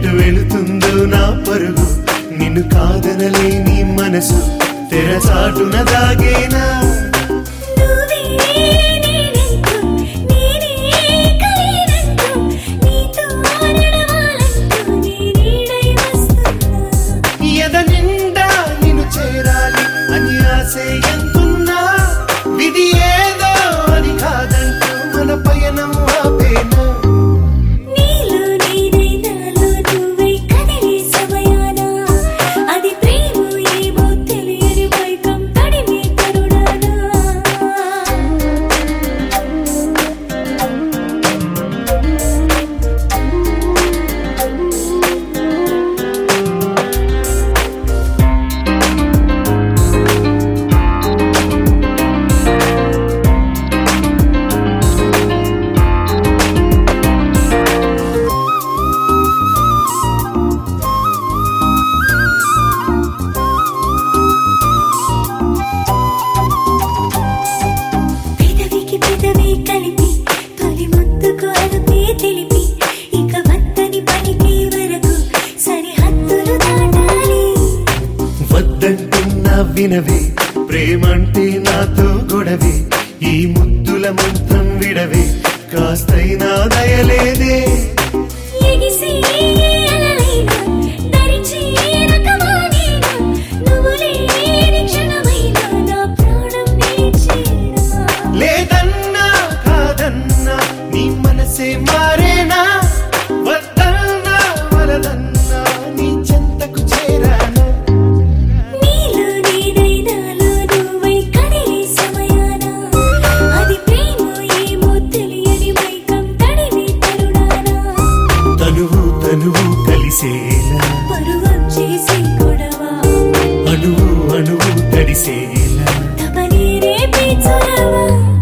ఎటు వెళుతుందో నా పరుగు నిన్ను కాదనలేని మనసు తెరచాటున దాగేనా నువ్వే నేనంటూ నేనే కలినంటూ నీతో నడవాలంటూ నీ నీడై వస్తున్నా ఎద నిండా నిన్ను చేరాలి అని ఆశే ఎంతున్నా విధి ఏదో అని కాదంటూ మన పయనం ఆపేనా నీలో నీదై నాలో నువ్వై కదిలే సమయాన అది ప్రేమ ఏమో తెలియని మైకం తడిమే కరుణానా పెదవికి పెదవి కలిపి తొలి ముద్దుకు అరుపే తెలిపి ఇక వద్దని పలికే వరకు సరిహద్దులు దాటాలి వద్దంటున్నా వినవే ప్రేమంటే నాతో గొడవే ఈ ముద్దుల మంత్రం విడవే కాస్తైనా దయలేదే ఎగిసి అలలైనా దరిచి రకమానేనా నువ్వు లేని క్షణమైనా నా ప్రాణం నిలిచేనా లేదన్నా కాదన్నా నీ మనసే మారేనా వద్దన్నా వలదన్నా నీ చెంతకు చేరానా నీలో నీదై నాలో నువ్వై కదిలే సమయాన అది ప్రేమ ఏమో తెలియని మైకం తడిమే తరుణానా తనువు తనువు కలిసేలా పరువం చేసి గొడవ అణువు అణువు తడిసేలా తపని రేపే చొరవ